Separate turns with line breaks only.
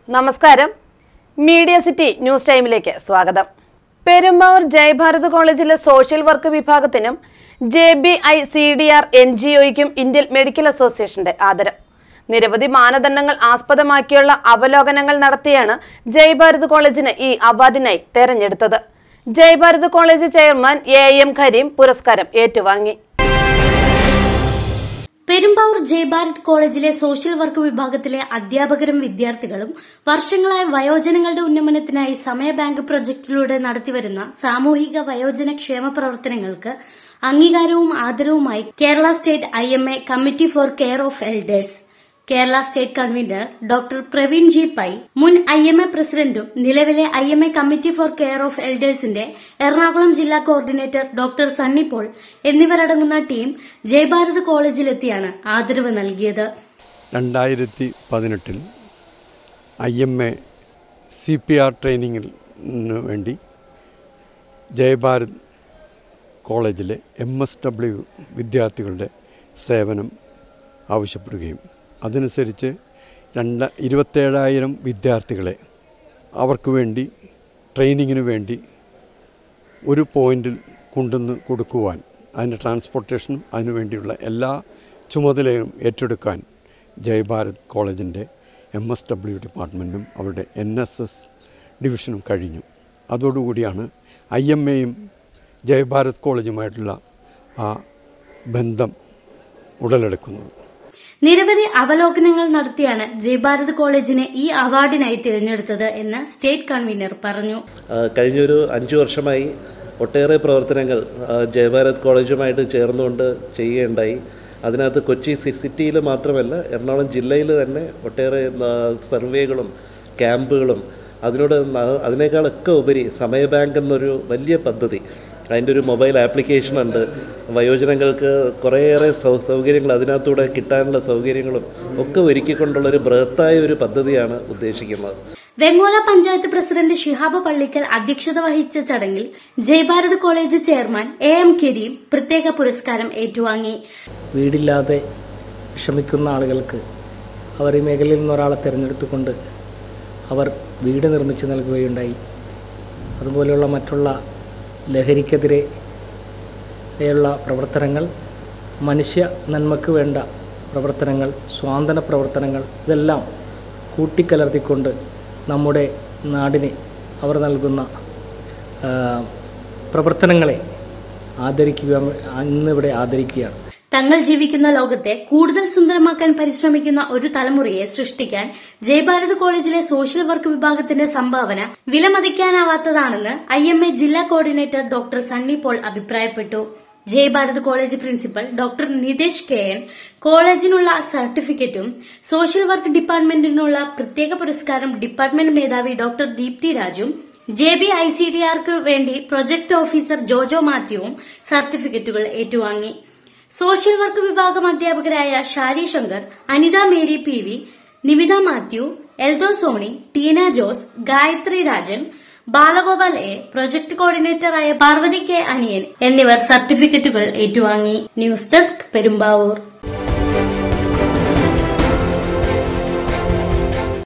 നമസ്കാരം media city news ടൈമിലേക്ക് സ്വാഗതം പെരുമ്പാവൂർ ജയഭാരത് കോളേജിലെ സോഷ്യൽ വർക്ക് വിഭാഗത്തിനും J B I C D R N G ഒയ്ക്കും ഇന്ത്യൻ മെഡിക്കൽ അസോസിയേഷന്റെ ആദരം നിരവധി മാനദണ്ഡങ്ങൾ ആസ്പദമാക്കിയുള്ള അവലോകനങ്ങൾ നടത്തിയാണ് ജയഭാരത് കോളേജിന് ഈ അവാർഡിനായി തെരഞ്ഞെടുത്തത് Jayabharath college chairman A M Kareem പുരസ്കാരം ഏറ്റുവാങ്ങി
പെരുമ്പാവൂർ ജയഭാരത് കോളേജിലെ സോഷ്യൽ വർക്ക് വിഭാഗത്തിലെ അധ്യാപകരും വിദ്യാർത്ഥികളും വർഷങ്ങളായി വയോജനങ്ങളുടെ ഉന്നമനത്തിനായി സമയ ബാങ്ക് പ്രൊജക്ടിലൂടെ നടത്തിവരുന്ന സാമൂഹിക വയോജന ക്ഷേമ പ്രവർത്തനങ്ങൾക്ക് അംഗീകാരവും ആദരവുമായി Kerala state I M A committee for care of elders Kerala state convener doctor Praveen G Pai മുൻ ഐ എം എ പ്രസിഡന്റും നിലവിലെ I M A committee for care of എൽഡേഴ്സിന്റെ എറണാകുളം ജില്ലാ കോർഡിനേറ്റർ ഡോക്ടർ സണ്ണി പോൾ എന്നിവരടങ്ങുന്ന ടീം ജയഭാരത് കോളേജിലെത്തിയാണ് ആദരവ് നൽകിയത്
രണ്ടായിരത്തി പതിനെട്ടിൽ I M A C P R ട്രെയിനിങ്ങിന് വേണ്ടി ജയഭാരത് കോളേജിലെ എം എസ് ഡബ്ല്യു വിദ്യാർത്ഥികളുടെ സേവനം ആവശ്യപ്പെടുകയും അതനുസരിച്ച് രണ്ട് ഇരുപത്തേഴായിരം വിദ്യാർത്ഥികളെ അവർക്ക് വേണ്ടി ട്രെയിനിങ്ങിന് വേണ്ടി ഒരു പോയിന്റിൽ കൊണ്ടുവന്ന് കൊടുക്കുവാൻ അതിൻ്റെ ട്രാൻസ്പോർട്ടേഷനും അതിനു വേണ്ടിയുള്ള എല്ലാ ചുമതലയും ഏറ്റെടുക്കാൻ ജയഭാരത് കോളേജിൻ്റെ എം എസ് ഡബ്ല്യു ഡിപ്പാർട്ട്മെൻറ്റും അവരുടെ എൻ എസ് എസ് ഡിവിഷനും കഴിഞ്ഞു അതോടുകൂടിയാണ് ഐ എം എയും ജയഭാരത് കോളേജുമായിട്ടുള്ള ആ ബന്ധം ഉടലെടുക്കുന്നത്
നിരവധി അവലോകനങ്ങൾ നടത്തിയാണ് ജയഭാരത് കോളേജിനെ ഈ അവാർഡിനായി തിരഞ്ഞെടുത്തത് എന്ന് സ്റ്റേറ്റ് കൺവീനർ പറഞ്ഞു
ആ, കഴിഞ്ഞൊരു അഞ്ച് വർഷമായി ഒട്ടേറെ പ്രവർത്തനങ്ങൾ ആ, ജയഭാരത് കോളേജുമായിട്ട് ചേർന്നുകൊണ്ട് ചെയ്യുകയുണ്ടായി അതിനകത്ത് കൊച്ചി സി- സിറ്റിയിൽ മാത്രമല്ല എറണാകുളം ജില്ലയിൽ തന്നെ ഒട്ടേറെ ആ, സർവേകളും ക്യാമ്പുകളും അതിനോട് ന- അതിനേക്കാളൊക്കെ ഉപരി സമയ ബാങ്ക് എന്നൊരു വലിയ പദ്ധതി അതിൻ്റെ ഒരു മൊബൈൽ ആപ്ലിക്കേഷൻ ഉണ്ട് വയോജനങ്ങൾക്ക് കുറേയേറെ സൗ സൗകര്യങ്ങൾ അതിനകത്തൂടെ കിട്ടാനുള്ള സൗകര്യങ്ങളും ഒക്കെ ഒരുക്കിക്കൊണ്ടുള്ളൊരു ബൃഹത്തായ ഒരു പദ്ധതിയാണ് ഉദ്ദേശിക്കുന്നത്
വെങ്ങോല പഞ്ചായത്ത് പ്രസിഡന്റ് ഷിഹാബ് പള്ളിക്കൽ അധ്യക്ഷത വഹിച്ച ചടങ്ങിൽ Jayabharath college chairman A M Kareem പ്രത്യേക പുരസ്കാരം ഏറ്റുവാങ്ങി
വീടില്ലാതെ വിഷമിക്കുന്ന ആളുകൾക്ക് അവർ ഈ മേഖലയിൽ നിന്ന് ഒരാളെ തിരഞ്ഞെടുത്തുകൊണ്ട് അവർ വീട് നിർമ്മിച്ച് നൽകുകയുണ്ടായി അതുപോലെയുള്ള മറ്റുള്ള ലഹരിക്കെതിരെ ഉള്ള പ്രവർത്തനങ്ങൾ മനുഷ്യ നന്മയ്ക്ക് വേണ്ട പ്രവർത്തനങ്ങൾ സ്വാന്തന പ്രവർത്തനങ്ങൾ ഇതെല്ലാം കൂട്ടിക്കലർത്തിക്കൊണ്ട് നമ്മുടെ നാടിന് അവർ നൽകുന്ന ആ, പ്രവർത്തനങ്ങളെ ആദരിക്കുക ഇന്നിവിടെ ആദരിക്കുകയാണ്
തങ്ങൾ ജീവിക്കുന്ന ലോകത്തെ കൂടുതൽ സുന്ദരമാക്കാൻ പരിശ്രമിക്കുന്ന ഒരു തലമുറയെ സൃഷ്ടിക്കാൻ ജയഭാരത് കോളേജിലെ സോഷ്യൽ വർക്ക് വിഭാഗത്തിന്റെ സംഭാവന വിലമതിക്കാനാവാത്തതാണെന്ന് ഐ എം എ ജില്ലാ കോർഡിനേറ്റർ ഡോക്ടർ സണ്ണി പോൾ അഭിപ്രായപ്പെട്ടു Jayabharath college principal doctor Nitesh K N കോളേജിനുള്ള സർട്ടിഫിക്കറ്റും സോഷ്യൽ വർക്ക് ഡിപ്പാർട്ട്മെന്റിനുള്ള പ്രത്യേക പുരസ്കാരം ഡിപ്പാർട്ട്മെന്റ് മേധാവി ഡോക്ടർ ദീപ്തി രാജും J B I C D ആർക്ക് വേണ്ടി പ്രൊജക്ട് ഓഫീസർ ജോജോ മാത്യുവും സർട്ടിഫിക്കറ്റുകൾ ഏറ്റുവാങ്ങി സോഷ്യൽ വർക്ക് വിഭാഗം അധ്യാപകരായ Shari Shankar Anitha Mary P V Nivitha Mathew Eldo Sony Teena Jose Gayathri Rajan Balagopal A project കോർഡിനേറ്ററായ പാർവതി കെ അനിയൻ എന്നിവർ സർട്ടിഫിക്കറ്റുകൾ ഏറ്റുവാങ്ങി ന്യൂസ് ഡെസ്ക് പെരുമ്പാവൂർ